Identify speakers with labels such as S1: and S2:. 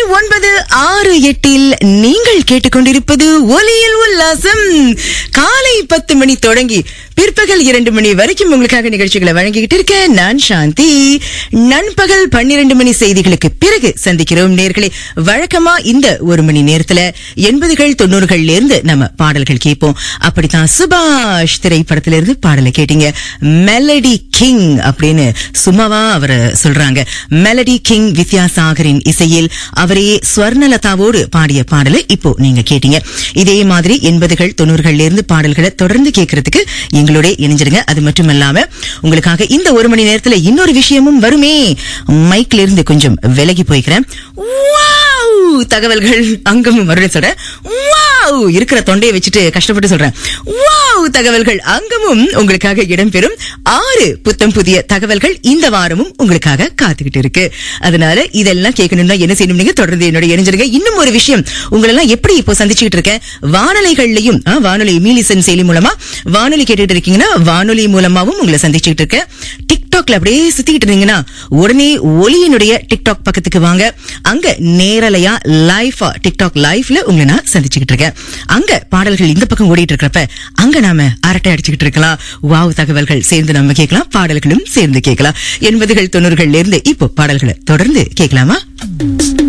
S1: ஒன்பது ஆறு எட்டில் நீங்கள் கேட்டுக்கொண்டிருப்பது ஒலியில் உல்லாசம் காலை பத்து மணி தொடங்கி பிற்பகல் இரண்டு மணி வரைக்கும் உங்களுக்காக நிகழ்ச்சிகளை வழங்கிக்கிட்டு இருக்கேன் நான் சாந்தி நண்பகல் பன்னிரண்டு மணி செய்திகளுக்கு பிறகு சந்திக்கிறோம் நேர்களே வழக்கமா இந்த ஒரு மணி நேரத்துல எண்பதுகள் தொண்ணூறுகள்ல இருந்து நம்ம பாடல்கள் கேட்போம் அப்படித்தான் சுபாஷ் திரைப்படத்திலிருந்து பாடலை கேட்டீங்க மெலடி கிங் அப்படின்னு சும்மாவா அவர் சொல்றாங்க மெலடி கிங் வித்யாசாகரின் இசையில் அவரே ஸ்வர்ணலதாவோடு பாடிய பாடலை இப்போ நீங்க கேட்டீங்க இதே மாதிரி எண்பதுகள் தொண்ணூறுகள்ல இருந்து பாடல்களை தொடர்ந்து கேட்கறதுக்கு எங்களோட இணைஞ்சிருங்க அது மட்டும் இல்லாம உங்களுக்காக இந்த ஒரு மணி நேரத்துல இன்னொரு விஷயமும் வருமே மைக்ல இருந்து கொஞ்சம் விலகி போய்க்கிறேன் வாவ்! தகவல்கள் அங்கமும் மறுபடியும் சொல்றேன் வாவ்! இருக்கிற தொண்டையை வச்சுட்டு கஷ்டப்பட்டு சொல்றேன் வாவ் தகவல்கள் அங்கமும் உங்களுக்காக இடம்பெறும் ஆறு புத்தம் புதிய தகவல்கள் இந்த வாரமும் உங்களுக்காக காத்துக்கிட்டு இருக்கு அதனால இதெல்லாம் கேட்கணும்னா என்ன செய்யணும் நீங்க தொடர்ந்து என்னோட இணைஞ்சிருங்க இன்னும் ஒரு விஷயம் உங்களெல்லாம் எப்படி இப்போ சந்திச்சுக்கிட்டு இருக்கேன் வானொலிகள்லயும் ஆ, வானொலி மீலிசன் செயலி மூலமா வானொலி கேட்டுட்டு இருக்கீங்கன்னா வானொலி மூலமாவும் உங்களை சந்திச்சுக்கிட்டு இருக்கேன் டிக்டாக்ல அப்படியே சுத்திக்கிட்டு இருந்தீங்கன்னா உடனே ஒலியினுடைய டிக்டாக் பக்கத்துக்கு வாங்க அங்க நேரலையா லைஃபா டிக்டாக் லைஃப்ல உங்களை நான் சந்திச்சுக்கிட்டு இருக்கேன் அங்க பாடல்கள் இந்த பக்கம் ஓடிட்டு இருக்கிறப்ப அங்க நாம அரட்டை அடிச்சுக்கிட்டு இருக்கலாம் வாவ் தகவல்கள் சேர்ந்து நம்ம கேட்கலாம் பாடல்களும் சேர்ந்து கேட்கலாம் எண்பதுகள் தொண்ணூறுகள்ல இருந்து இப்போ பாடல்களை தொடர்ந்து கேட்கலாமா